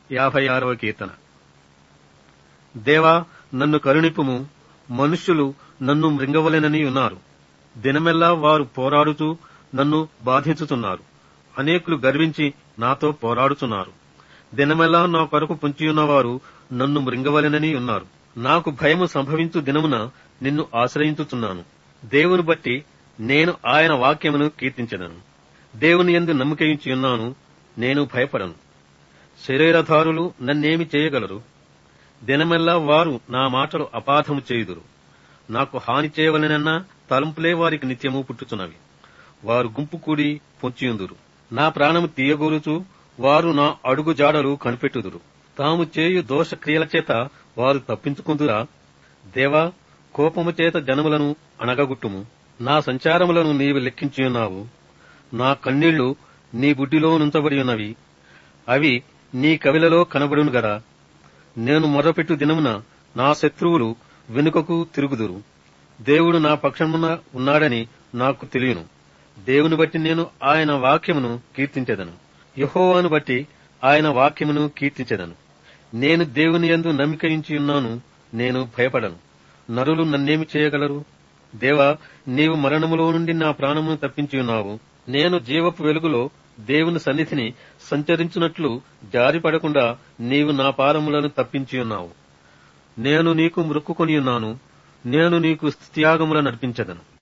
యాభై ఆరవ కీర్తన దేవా నన్ను కరుణిపుము మనుష్యులు నన్ను మృంగవలెనని ఉన్నారు దినమెల్లా వారు పోరాడుతూ నన్ను బాధించుతున్నారు అనేకులు గర్వించి నాతో పోరాడుతున్నారు దినమెల్లా నా కొరకు పొంచియున్నవారు నన్ను మృంగవలెనని ఉన్నారు నాకు భయము సంభవించు దినమున నిన్ను ఆశ్రయించుతున్నాను దేవుని బట్టి నేను ఆయన వాక్యమును కీర్తించదను దేవుని యందు నమ్మకయించి ఉన్నాను నేను భయపడను శరీరధారులు నన్నేమి చేయగలరు దినమెల్లా వారు నా మాటలు అపాధము చేయుదురు నాకు హాని చేయవలనన్న తలంపులే వారికి నిత్యము పుట్టుచున్నవి వారు గుంపు కూడి పొంచియుందురు నా ప్రాణము తీయగోరుచు వారు నా అడుగు జాడలు కనిపెట్టుదురు తాము చేయు దోష క్రియల చేత వారు తప్పించుకుందురా దేవా కోపము చేత జనములను అణగగుట్టుము నా సంచారములను నీవు లెక్కించియున్నావు నా కన్నీళ్లు నీ బుడ్డిలో నుంచబడి ఉన్నవి అవి నీ కవిలలో కనబడును గదా నేను మొదపెట్టు దినమున నా శత్రువులు వెనుకకు తిరుగుదురు దేవుడు నా పక్షమున ఉన్నాడని నాకు తెలియను దేవుని బట్టి నేను ఆయన వాక్యమును కీర్తించెదను యహోవాను బట్టి ఆయన వాక్యమును కీర్తించెదను నేను దేవుని యందు నమ్మికయించి ఉన్నాను నేను భయపడను నరులు నన్నేమి చేయగలరు దేవా నీవు మరణములో నుండి నా ప్రాణమును తప్పించి ఉన్నావు నేను జీవపు వెలుగులో దేవుని సన్నిధిని సంచరించున్నట్లు జారిపడకుండా నీవు నా పారములను తప్పించి ఉన్నావు నేను నీకు మృక్కుకొని ఉన్నాను నేను నీకు త్యాగముల నడిపించదను